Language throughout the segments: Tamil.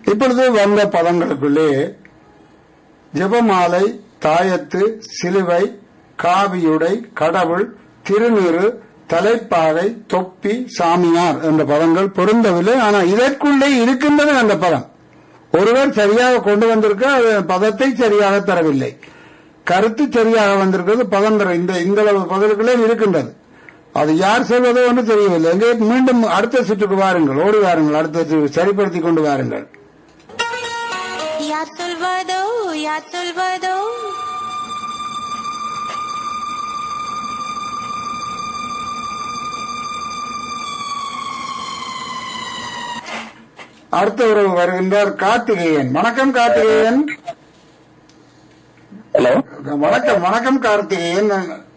இப்பொழுது வந்த பதங்களுக்குள்ளே ஜெபமாலை தாயத்து சிலுவை காவியுடை கடவுள் திருநீறு தலைப்பாகை தொப்பி சாமியார் என்ற பதங்கள் பொருந்தவில்லை ஆனால் இதற்குள்ளே இருக்கின்றது அந்த பதம் ஒருவர் சரியாக கொண்டு வந்திருக்க அது பதத்தை சரியாக தரவில்லை கருத்து சரியாக வந்திருக்கிறது பதம் தர இந்த இந்த அளவு பதில்களே இருக்கின்றது அது யார் சொல்வதோ என்று தெரியவில்லை எங்கே மீண்டும் அடுத்த சுற்றுக்கு வாருங்கள் ஓடி வாருங்கள் அடுத்த சுற்று சரிப்படுத்தி கொண்டு வாருங்கள் யார் சொல்வதோ யார் சொல்வதோ அடுத்த உறவு வருகின்றார் கார்த்திகேயன் வணக்கம் கார்த்திகேயன் ஹலோ வணக்கம் வணக்கம் கார்த்திகேயன்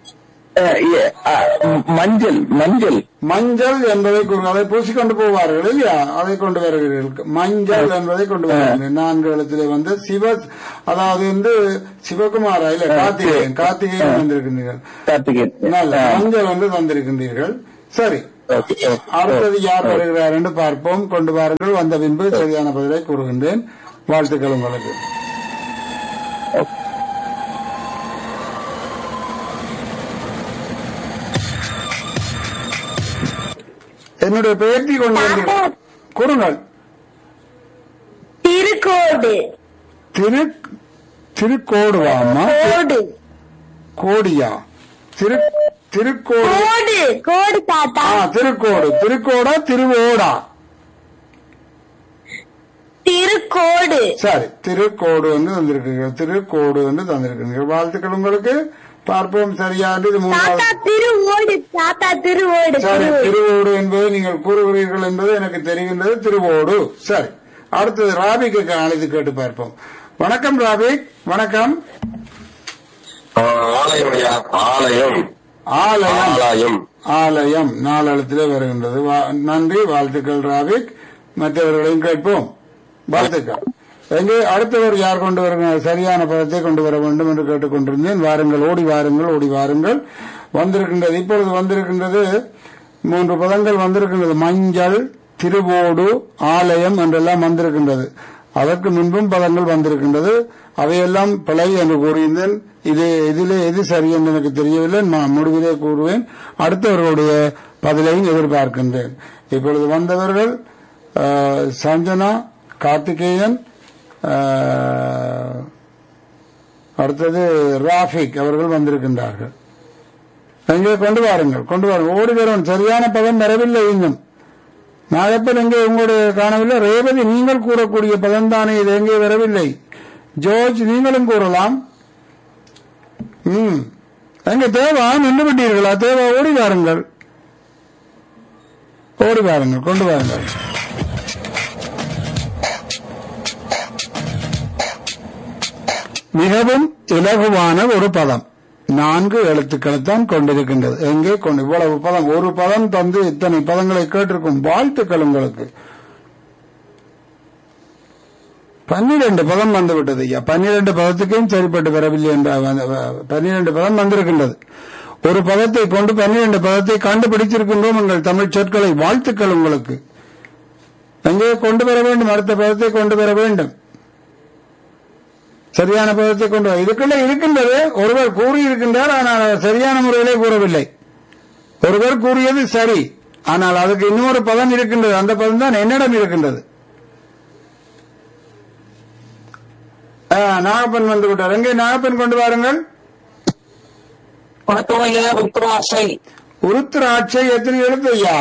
மஞ்சள் மஞ்சள் மஞ்சள் என்பதை கூறு- அதை பூசிக்கொண்டு போவார்கள் இல்லையா அதை கொண்டு வருகிறீர்கள் மஞ்சள் என்பதை கொண்டு வருகிறீர்கள் நான்கு இடத்திலே வந்து சிவ அதாவது வந்து சிவகுமாரா இல்ல கார்த்திகேயன் கார்த்திகேயன் வந்திருக்கின்றீர்கள் கார்த்திகேயன் நல்ல மஞ்சள் வந்து வந்திருக்கின்றீர்கள் சரி ஓகே, ஓகே. அடுத்தது யார் வருகிறார் என்று பார்ப்போம் கொண்டு வாருங்கள் வந்த பின்பு சரியான பதிலை கூறுகின்றேன் வாழ்த்துக்கள் உங்களுக்கு என்னுடைய பெயர்த்தி கொண்டு வந்து கூறுங்கள் திருக்கோடு திரு திருக்கோடுவாமா கோடு கோடியா திரு திருக்கோடு கோடு கோடு தாத்தா ஆ திருக்கோடு திருக்கோடா திருவோடா திருக்கோடு சரி திருக்கோடு வந்து தந்திருக்கீர்கள் திருக்கோடு வந்து தந்திருக்கீர்கள் வாழ்த்துக்கள் உங்களுக்கு பார்ப்போம் சரியாக இது தாத்தா மூன்றாவது திருவோடு தாத்தா திருவோடு சரி திருவோடு திருவோடு என்பது நீங்கள் கூறுகிறீர்கள் என்பது எனக்கு தெரிகின்றது திருவோடு சரி அடுத்தது ராபிக்கு அழைத்து கேட்டு பார்ப்போம் வணக்கம் ராபிக் வணக்கம் ஆலயம் ஐயா, ஆலயம் ஆலயம் ஆலயம் ஆலயம் நாலெழுத்திலே வருகின்றது வா- நன்றி வாழ்த்துக்கள் ராபிக் மற்றவர்களையும் கேட்போம் வாழ்த்துக்கள் எங்கே அடுத்தவர் யார் கொண்டு வருகிறார் சரியான பதத்தை கொண்டு வர வேண்டும் என்று கேட்டுக்கொண்டிருந்தேன் வாருங்கள் ஓடி வாருங்கள் ஓடி வாருங்கள் வந்திருக்கின்றது இப்பொழுது வந்திருக்கின்றது மூன்று பதங்கள் வந்திருக்கின்றது மஞ்சள் திருவோடு ஆலயம் என்றெல்லாம் வந்திருக்கின்றது அதற்கு முன்பும் பதங்கள் வந்திருக்கின்றது அவையெல்லாம் பிழை என்று கூறியிருந்தேன் இது இதிலே எது சரி என்று எனக்கு தெரியவில்லை நான் முடிவிலே கூறுவேன் அடுத்தவர்களுடைய பதிலையும் எதிர்பார்க்கின்றேன் இப்பொழுது வந்தவர்கள் ஆஹ், சஞ்சனா கார்த்திகேயன் ஆஹ், அடுத்தது ராஃபிக் அவர்கள் வந்திருக்கின்றார்கள் எங்கே கொண்டு வாருங்கள் கொண்டு வாருங்கள் ஓடி வருவன் சரியான பதம் வரவில்லை இன்னும் நாகப்பன் எங்கே உங்களுடைய காணவில்லை ரேவதி நீங்கள் கூறக்கூடிய பதம் தானே இது எங்கே வரவில்லை ஜோர்ஜ் நீங்களும் கூறலாம் ம் எங்க தேவா நின்று விட்டீர்களா தேவா ஓடி வாருங்கள் ஓடி வாருங்கள் கொண்டு வாருங்கள் மிகவும் இலகுவான ஒரு பதம் நான்கு எழுத்துக்களை தான் கொண்டிருக்கின்றது எங்கே கொண்டு இவ்வளவு பதம் ஒரு பதம் தந்து இத்தனை பதங்களை கேட்டிருக்கும் வாழ்த்துக்கள் உங்களுக்கு பன்னிரண்டு பதம் வந்து விட்டது ஐயா பன்னிரண்டு பதத்துக்கும் சரிப்பட்டு வரவில்லை என்ற பன்னிரண்டு பதம் வந்திருக்கின்றது ஒரு பதத்தை கொண்டு பன்னிரண்டு பதத்தை கண்டுபிடிச்சிருக்கின்றோம் உங்கள் தமிழ் சொற்களை வாழ்த்துக்கள் உங்களுக்கு எங்கே கொண்டு வர வேண்டும் அடுத்த பதத்தை கொண்டு வர வேண்டும் சரியான பதத்தை கொண்டு வர இதுக்குள்ள இருக்கின்றது ஒருவர் கூறியிருக்கின்றார் ஆனால் அவர் சரியான முறையிலே கூறவில்லை ஒருவர் கூறியது சரி ஆனால் அதுக்கு இன்னொரு பதம் இருக்கின்றது அந்த பதம் தான் என்னிடம் இருக்கின்றது ஆ, நாகப்பன் வந்து விட்டார் எங்கே நாகப்பன் கொண்டு வாருங்கள் வணக்கம் ஐயா உத்தராசை உருத்திராட்சை எத்தனை எழுத்து ஐயா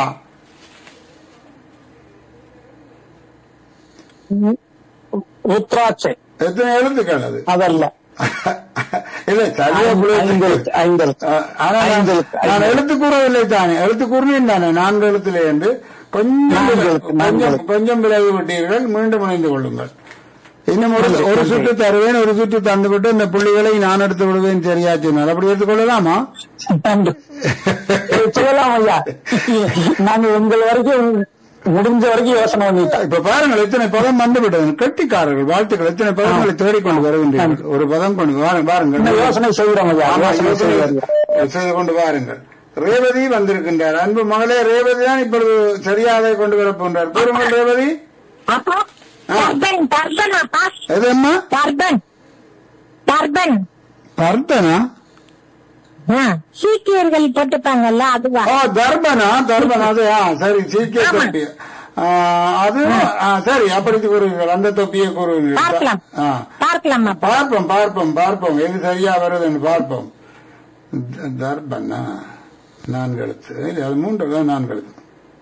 உத்ராட்சை எத்தனை எழுத்துக்கள் அது அதல்ல இல்ல சரியா ஐந்தெழுத்து ஐந்தெழுத்து ஆ, ஆனா நான் ஐந்தெழுத்து, நான் ஐந்தெழுத்து. எழுத்து கூறவில்லை தானே எழுத்து கூறினேன் தானே நான்கு எழுத்திலே என்று கொஞ்சம் நான்கு எழுத்து, நான்கு கொஞ்சம் எழுத்து. கொஞ்சம் விலகி விட்டீர்கள் மீண்டும் இணைந்து கொள்ளுங்கள் இன்னும் ஒரு நன்றி, ஒரு நன்றி. சுற்று தருவேன் ஒரு சுற்று தந்துவிட்டு இந்த புள்ளிகளை நான் எடுத்து விடுவேன் சரியா சொன்னால் அப்படி எடுத்துக்கொள்ளலாமா நன்றி. சொல்லலாம் ஐயா நாங்க உங்கள் வரைக்கும் முடிஞ்ச வரைக்கும் யோசனை பண்ணிட்டோம் இப்ப பாருங்கள் எத்தனை பதம் வந்து விட்டது கெட்டிக்காரர்கள் வாழ்த்துக்கள் எத்தனை பதங்களை தேடிக்கொண்டு வருகின்றீர்கள் ஒரு பதம் கொண்டு வாருங்கள் இந்த பாருங்கள் யோசனை செய்கிறோம் ஐயா ஆமா, யோசனை யோசனை செய்கிறோம் செய்து கொண்டு வாருங்கள் ரேவதி வந்திருக்கின்றார் அன்பு மகளே ரேவதி தான் இப்பொழுது சரியாக கொண்டு வரப் போன்றார் கூறுங்கள் ரேவதி ஆ. டர்பன் டர்பனாப்பா எது அம்மா டர்பன் டர்பன் பர்தனா ஆ, சீக்கியர்கள் போட்டுப்பாங்கல்ல அதுவா ஓ தர்பனா தர்பன் அது ஆ, சரி சீக்கிய ஆமா. தொப்பி ஆ, அது ஆ, சரி அப்படி கூறுவீர்கள் அந்த தொப்பியை கூறுவீர்கள் பார்க்கலாம் ஆ. பார்க்கலாமா பார்ப்போம் பார்ப்போம் பார்ப்போம் எது சரியா வருதுன்னு பார்ப்போம் த- தர்பனா நான்கு எழுத்து இல்லை அது மூன்று தான் நான்கு எழுத்து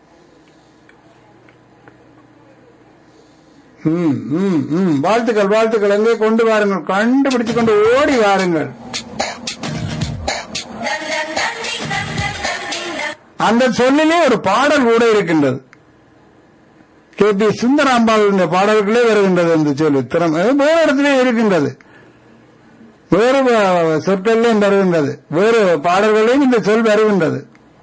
ம், ம், ம். வாழ்த்துக்கள் வாழ்த்துக்கள் எங்கே கொண்டு வாருங்கள் கண்டுபிடிச்சு கொண்டு ஓடி வாருங்கள் அந்த சொல்லிலே ஒரு பாடல் கூட இருக்கின்றது கே பி சுந்தராம்பாள் பாடல்களே வருகின்றது அந்த சொல்லு திறமை வேறு இடத்திலே இருக்கின்றது வேறு வ- சொற்களிலும் வருகின்றது வேறு பாடல்களிலும் இந்த சொல் வருகின்றது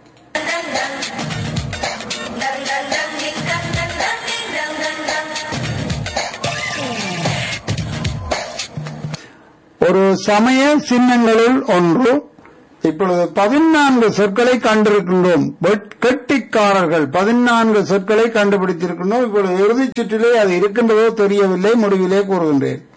ஒரு சமய சின்னங்களுள் ஒன்று இப்பொழுது பதினான்கு சொற்களை கண்டிருக்கின்றோம் வெட்- கெட்டிக்காரர்கள் பதினான்கு சொற்களை கண்டுபிடித்திருக்கின்றோம் இப்பொழுது இறுதிச் சுற்றிலே அது இருக்கின்றதோ தெரியவில்லை முடிவிலே கூறுகின்றேன்